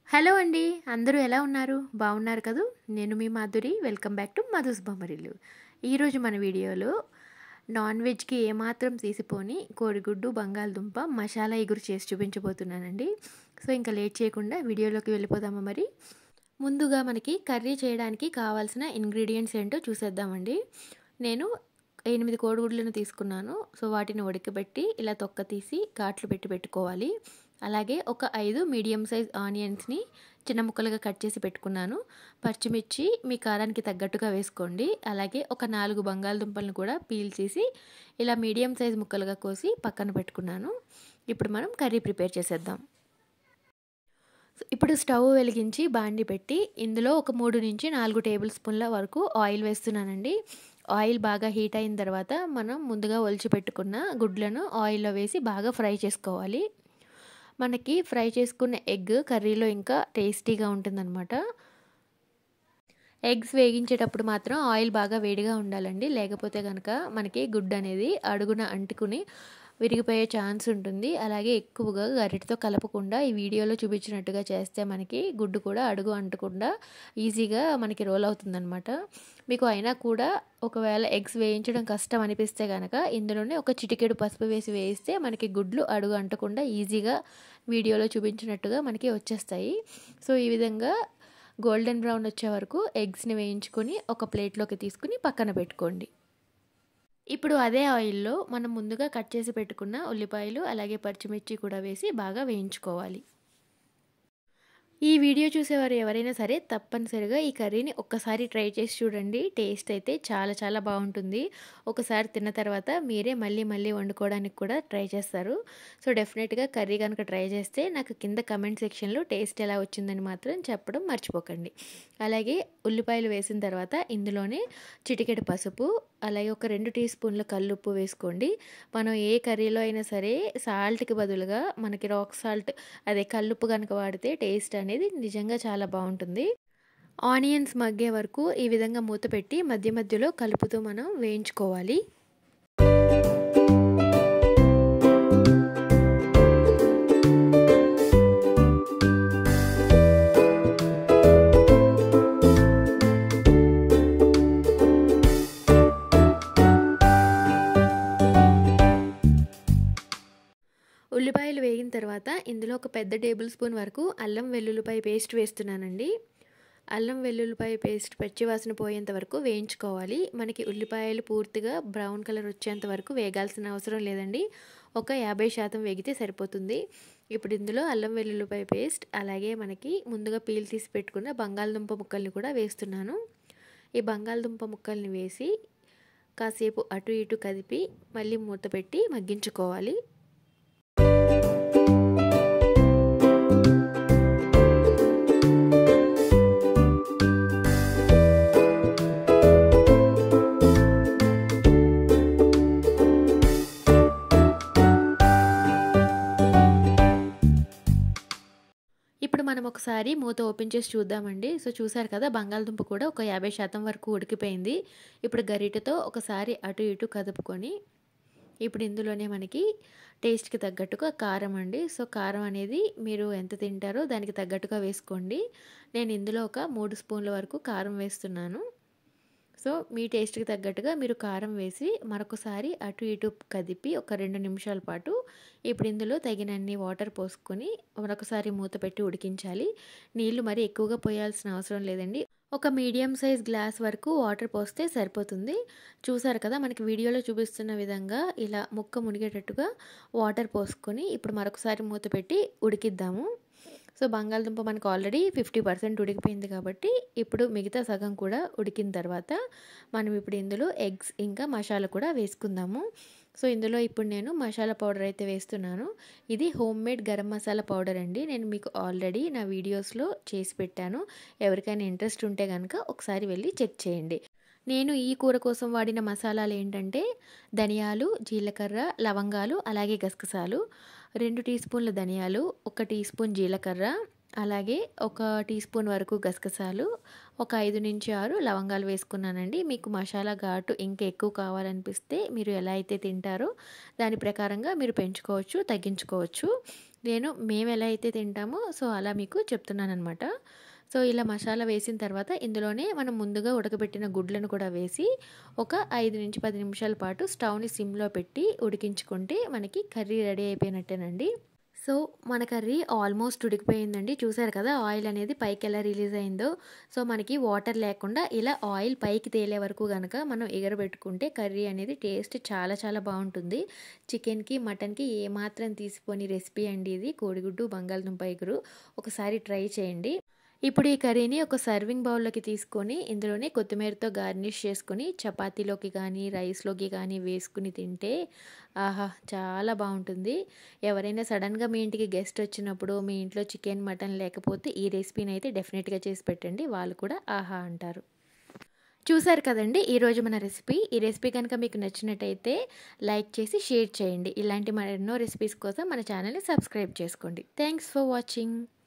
hello అండి అందరూ ఎలా ఉన్నారు బాగున్నారు కదూ నేను మీ Madhuri welcome back to Madhu's Bommarillu ఈరోజు మన వీడియోలో నాన్ వెజ్కి ఏమాత్రం తీసిపోని కోడిగుడ్డు బంగాళదుంప మసాలా ఎగురు చేసి చూపించబోతున్నానండి సో ఇంకా లేట్ చేయకుండా వీడియోలోకి వెళ్ళిపోదామా మరి ముందుగా మనకి కర్రీ చేయడానికి కావాల్సిన ఇంగ్రీడియంట్స్ ఏంటో చూసేద్దామండి నేను ఎనిమిది కోడిగుడ్లను తీసుకున్నాను సో వాటిని ఉడకబెట్టి ఇలా తొక్క తీసి ఘాట్లు పెట్టి పెట్టుకోవాలి అలాగే ఒక ఐదు మీడియం సైజ్ ఆనియన్స్ని చిన్న ముక్కలుగా కట్ చేసి పెట్టుకున్నాను పచ్చిమిర్చి మీ కారానికి తగ్గట్టుగా వేసుకోండి అలాగే ఒక నాలుగు బంగాళదుంపలను కూడా పీల్ చేసి ఇలా మీడియం సైజ్ ముక్కలుగా కోసి పక్కన పెట్టుకున్నాను ఇప్పుడు మనం కర్రీ ప్రిపేర్ చేసేద్దాం ఇప్పుడు స్టవ్ వెలిగించి బాండి పెట్టి ఇందులో ఒక మూడు నుంచి నాలుగు టేబుల్ స్పూన్ల వరకు ఆయిల్ వేస్తున్నానండి ఆయిల్ బాగా హీట్ అయిన తర్వాత మనం ముందుగా ఒలిచి పెట్టుకున్న గుడ్లను ఆయిల్లో వేసి బాగా ఫ్రై చేసుకోవాలి మనకి ఫ్రై చేసుకున్న ఎగ్ కర్రీలో ఇంకా టేస్టీగా ఉంటుందన్నమాట ఎగ్స్ వేగించేటప్పుడు మాత్రం ఆయిల్ బాగా వేడిగా ఉండాలండి లేకపోతే కనుక మనకి గుడ్డు అనేది అడుగున అంటుకుని విరిగిపోయే ఛాన్స్ ఉంటుంది అలాగే ఎక్కువగా గరిటతో కలపకుండా ఈ వీడియోలో చూపించినట్టుగా చేస్తే మనకి గుడ్డు కూడా అడుగు అంటకుండా ఈజీగా మనకి రోల్ అవుతుందన్నమాట మీకు అయినా కూడా ఒకవేళ ఎగ్స్ వేయించడం కష్టం అనిపిస్తే కనుక ఇందులోనే ఒక చిటికెడు పసుపు వేసి వేయిస్తే మనకి గుడ్లు అడుగు అంటకుండా ఈజీగా వీడియోలో చూపించినట్టుగా మనకి వచ్చేస్తాయి సో ఈ విధంగా గోల్డెన్ బ్రౌన్ వచ్చే వరకు ఎగ్స్ని వేయించుకొని ఒక ప్లేట్లోకి తీసుకుని పక్కన పెట్టుకోండి ఇప్పుడు అదే ఆయిల్లో మనం ముందుగా కట్ చేసి పెట్టుకున్న ఉల్లిపాయలు అలాగే పచ్చిమిర్చి కూడా వేసి బాగా వేయించుకోవాలి ఈ వీడియో చూసేవారు ఎవరైనా సరే తప్పనిసరిగా ఈ కర్రీని ఒక్కసారి ట్రై చేసి చూడండి టేస్ట్ అయితే చాలా చాలా బాగుంటుంది ఒకసారి తిన్న తర్వాత మీరే మళ్ళీ మళ్ళీ వండుకోవడానికి కూడా ట్రై చేస్తారు సో డెఫినెట్గా కర్రీ కనుక ట్రై చేస్తే నాకు కింద కమెంట్ సెక్షన్లో టేస్ట్ ఎలా వచ్చిందని మాత్రం చెప్పడం మర్చిపోకండి అలాగే ఉల్లిపాయలు వేసిన తర్వాత ఇందులోనే చిటికెడు పసుపు అలాగే ఒక రెండు టీ స్పూన్ల కల్లుప్పు వేసుకోండి మనం ఏ కర్రీలో అయినా సరే సాల్ట్కి బదులుగా మనకి రాక్ సాల్ట్ అదే కల్లుప్పు కనుక వాడితే టేస్ట్ అనేది నిజంగా చాలా బాగుంటుంది ఆనియన్స్ మగ్గే వరకు ఈ విధంగా మూత పెట్టి మధ్య మధ్యలో కలుపుతూ మనం వేయించుకోవాలి ఉల్లిపాయలు వేగిన తర్వాత ఇందులో ఒక పెద్ద టేబుల్ స్పూన్ వరకు అల్లం వెల్లుల్లిపాయ పేస్ట్ వేస్తున్నానండి అల్లం వెల్లుల్లిపాయ పేస్ట్ పచ్చివాసన పోయేంత వరకు వేయించుకోవాలి మనకి ఉల్లిపాయలు పూర్తిగా బ్రౌన్ కలర్ వచ్చేంత వరకు వేగాల్సిన అవసరం లేదండి ఒక యాభై శాతం వేగితే సరిపోతుంది ఇప్పుడు ఇందులో అల్లం వెల్లుల్లిపాయ పేస్ట్ అలాగే మనకి ముందుగా పీల్ తీసి పెట్టుకున్న బంగాళదుంప ముక్కల్ని కూడా వేస్తున్నాను ఈ బంగాళదుంప ముక్కల్ని వేసి కాసేపు అటు ఇటు కదిపి మళ్ళీ మూత పెట్టి మగ్గించుకోవాలి ఇప్పుడు మనం ఒకసారి మూత ఓపెన్ చేసి చూద్దామండి సో చూసారు కదా బంగాళదుంప కూడా ఒక యాభై శాతం వరకు ఉడికిపోయింది ఇప్పుడు గరిటెతో ఒకసారి అటు ఇటు కదుపుకొని ఇప్పుడు ఇందులోనే మనకి టేస్ట్కి తగ్గట్టుగా కారం అండి సో కారం అనేది మీరు ఎంత తింటారో దానికి తగ్గట్టుగా వేసుకోండి నేను ఇందులో ఒక మూడు స్పూన్ల వరకు కారం వేస్తున్నాను సో మీ టేస్ట్కి తగ్గట్టుగా మీరు కారం వేసి మరొకసారి అటు ఇటు కదిపి ఒక రెండు నిమిషాల పాటు ఇప్పుడు ఇందులో తగినన్ని వాటర్ పోసుకొని మరొకసారి మూత పెట్టి ఉడికించాలి నీళ్లు మరి ఎక్కువగా పోయాల్సిన అవసరం లేదండి ఒక మీడియం సైజ్ గ్లాస్ వరకు వాటర్ పోస్తే సరిపోతుంది చూసారు కదా మనకి వీడియోలో చూపిస్తున్న విధంగా ఇలా ముక్క మునిగేటట్టుగా వాటర్ పోసుకొని ఇప్పుడు మరొకసారి మూత పెట్టి ఉడికిద్దాము సో బంగాళదుంప మనకు ఆల్రెడీ ఫిఫ్టీ పర్సెంట్ ఉడికిపోయింది కాబట్టి ఇప్పుడు మిగతా సగం కూడా ఉడికిన తర్వాత మనం ఇప్పుడు ఇందులో ఎగ్స్ ఇంకా మసాలా కూడా వేసుకుందాము సో ఇందులో ఇప్పుడు నేను మసాలా పౌడర్ అయితే వేస్తున్నాను ఇది home made garam masala powder అండి నేను మీకు ఆల్రెడీ నా వీడియోస్లో చేసి పెట్టాను ఎవరికైనా ఇంట్రెస్ట్ ఉంటే కనుక ఒకసారి వెళ్ళి చెక్ చేయండి నేను ఈ కూర కోసం వాడిన మసాలాలు ఏంటంటే ధనియాలు జీలకర్ర లవంగాలు అలాగే గసగసాలు రెండు టీ స్పూన్ల ధనియాలు ఒక టీ స్పూన్ జీలకర్ర అలాగే ఒక టీ స్పూన్ వరకు గసగసాలు ఒక ఐదు నుంచి ఆరు లవంగాలు వేసుకున్నానండి మీకు మసాలా ఘాటు ఇంకా ఎక్కువ కావాలనిపిస్తే మీరు ఎలా అయితే తింటారో దాని ప్రకారంగా మీరు పెంచుకోవచ్చు తగ్గించుకోవచ్చు నేను మేము ఎలా అయితే తింటామో సో అలా మీకు చెప్తున్నాననమాట సో ఇలా మసాలా వేసిన తర్వాత ఇందులోనే మనం ముందుగా ఉడకబెట్టిన గుడ్లను కూడా వేసి ఒక ఐదు నుంచి పది నిమిషాల పాటు స్టవ్ని సిమ్లో పెట్టి ఉడికించుకుంటే మనకి కర్రీ రెడీ అయిపోయినట్టేనండి సో మన కర్రీ ఆల్మోస్ట్ ఉడికిపోయిందండి చూసారు కదా ఆయిల్ అనేది పైకి ఎలా రిలీజ్ అయిందో సో మనకి వాటర్ లేకుండా ఇలా ఆయిల్ పైకి తేలే వరకు కనుక మనం ఎగరబెట్టుకుంటే కర్రీ అనేది టేస్ట్ చాలా చాలా బాగుంటుంది చికెన్కి మటన్కి ఏమాత్రం తీసిపోని రెసిపీ అండి ఇది కోడిగుడ్డు బంగాళదుంప ఎగురు ఒకసారి ట్రై చేయండి ఇప్పుడు ఈ కర్రీని ఒక సర్వింగ్ బౌల్లోకి తీసుకొని ఇందులోనే కొత్తిమీరతో గార్నిష్ చేసుకొని చపాతీలోకి కానీ రైస్లోకి కానీ వేసుకుని తింటే ఆహా చాలా బాగుంటుంది ఎవరైనా సడన్గా మీ ఇంటికి గెస్ట్ వచ్చినప్పుడు మీ ఇంట్లో చికెన్ మటన్ లేకపోతే ఈ రెసిపీని అయితే డెఫినెట్గా చేసి పెట్టండి వాళ్ళు కూడా ఆహా అంటారు చూసారు కదండి ఈరోజు మన రెసిపీ ఈ రెసిపీ కనుక మీకు నచ్చినట్టయితే లైక్ చేసి షేర్ చేయండి ఇలాంటి మరెన్నో రెసిపీస్ కోసం మన ఛానల్ని సబ్స్క్రైబ్ చేసుకోండి థ్యాంక్స్ ఫర్ వాచింగ్